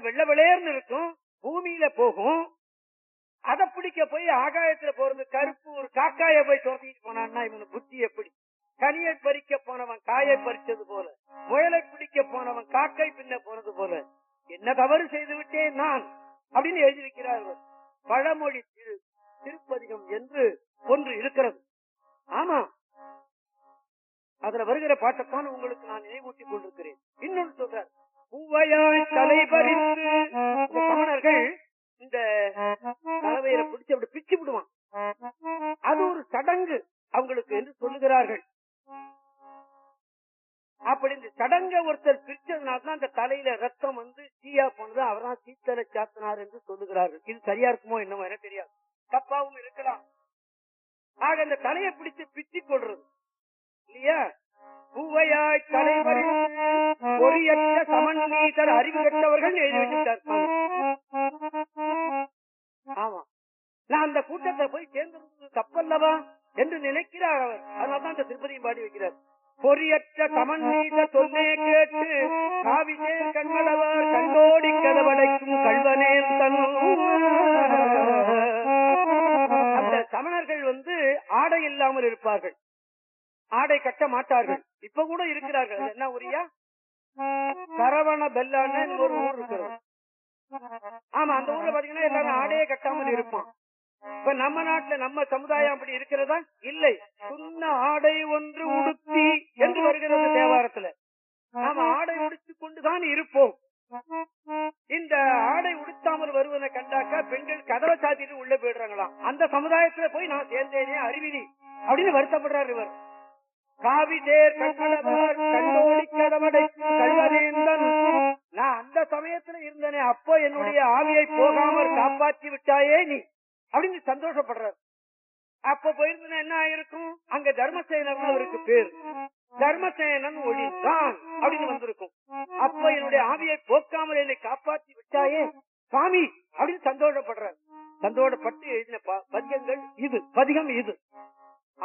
வெள்ள வெளையர்னு இருக்கும் பூமியில போகும் அதை பிடிக்க போய் ஆகாயத்துல போறது கருப்பு ஒரு காக்காய போய் துரத்திட்டு போனான்னா இவனுக்கு புத்தி எப்படி கனியை பறிக்க போனவன் காயை பறிச்சது போல முயலை பிடிக்க போனவன் காக்கை பின்ன போனது போல என்ன தவறு செய்து விட்டேன் நான் அப்படின்னு எழுதி வைக்கிறார் அவர். பழமொழி திரு திருப்பதிகம் என்று ஒன்று இருக்கிறது ஆமா அதுல வருகிற பாட்டைத்தான் உங்களுக்கு நான் நினைவூட்டிக் கொண்டிருக்கிறேன் இன்னொன்று சொல்றார் பூவையாய் தலைபறித்து இந்த சமணர்கள் இந்த தலைவையில பிடிச்சு அப்படி பிச்சு விடுவான் அது ஒரு சடங்கு அவங்களுக்கு என்று சொல்லுகிறார்கள் அப்படி இந்த சடங்க ஒருத்தர் பிரிச்சதுனால தான் அந்த தலையில ரத்தம் வந்து தீயா போனது அவர்தான் சீத்தலை சாத்தினார் என்று சொல்லுகிறார்கள் இது சரியா இருக்குமோ என்னமோ எனக்கு தெரியாது தப்பாவும் இருக்கலாம் ஆக இந்த தலையை பிடிச்சு பிச்சு கொள்றது இல்லையா பூவையாய் தலைவரி பொறியற்ற சமன்மீதர் அறிவு கட்டவர்கள் எழுதி வச்சிருக்கார் ஆமா நான் அந்த கூட்டத்தை போய் சேர்ந்திருந்தது தப்பல்லவா என்று நினைக்கிறார் அவர் அதனால்தான் அந்த திருப்பதியும் பாடி வைக்கிறார் பொறியற்ற சமன் மீத சொல்லே கேட்டு காவிசே கண்மளவர் கண்டோடி கதவடைக்கும் கல்வனேன் தன் அந்த சமணர்கள் வந்து ஆடை இல்லாமல் இருப்பார்கள் ஆடை கட்ட மாட்டார்கள் இப்ப கூட இருக்கிறார்கள் அது என்ன ஊரியா சரவண பெல்லான்னு ஒரு ஊர் இருக்கிறது ஆமா அந்த ஊர்ல பாத்தீங்கன்னா எல்லாரும் ஆடையே கட்டாமல் இருப்பான் இப்ப நம்ம நாட்டுல நம்ம சமுதாயம் அப்படி இருக்கிறதா இல்லை சுண்ண ஆடை ஒன்று உடுத்தி என்று வருகிறது தேவாரத்துல நாம ஆடை உடுத்திக் கொண்டுதான் இருப்போம் இந்த ஆடை உடுத்தாமல் வருவதை கண்டாக்கா பெண்கள் கதவை சாத்திட்டு உள்ள போயிடுறாங்களாம் அந்த சமுதாயத்துல போய் நான் சேர்ந்தேனே அறிவினி அப்படின்னு வருத்தப்படுறாரு இவர் காவி தேர் கட்டளவர் கண்டோடி கதவடை கல்வனேந்தன் நான் அந்த சமயத்துல இருந்தேனே அப்போ என்னுடைய ஆவியை போகாமல் காப்பாற்றி விட்டாயே நீ அப்படின்னு சந்தோஷப்படுறாரு அப்ப போயிருந்தா என்ன ஆயிருக்கும் அங்க தர்மசேனன் அவருக்கு பேர் தர்மசேனன் ஒளிந்தான் அப்படின்னு வந்திருக்கும் அப்ப என்னுடைய ஆவியை போக்காமல் என்னை காப்பாற்றி விட்டாயே சாமி அப்படின்னு சந்தோஷப்படுறார் சந்தோஷப்பட்டு எழுதின ப- பதிகங்கள் இது பதிகம் இது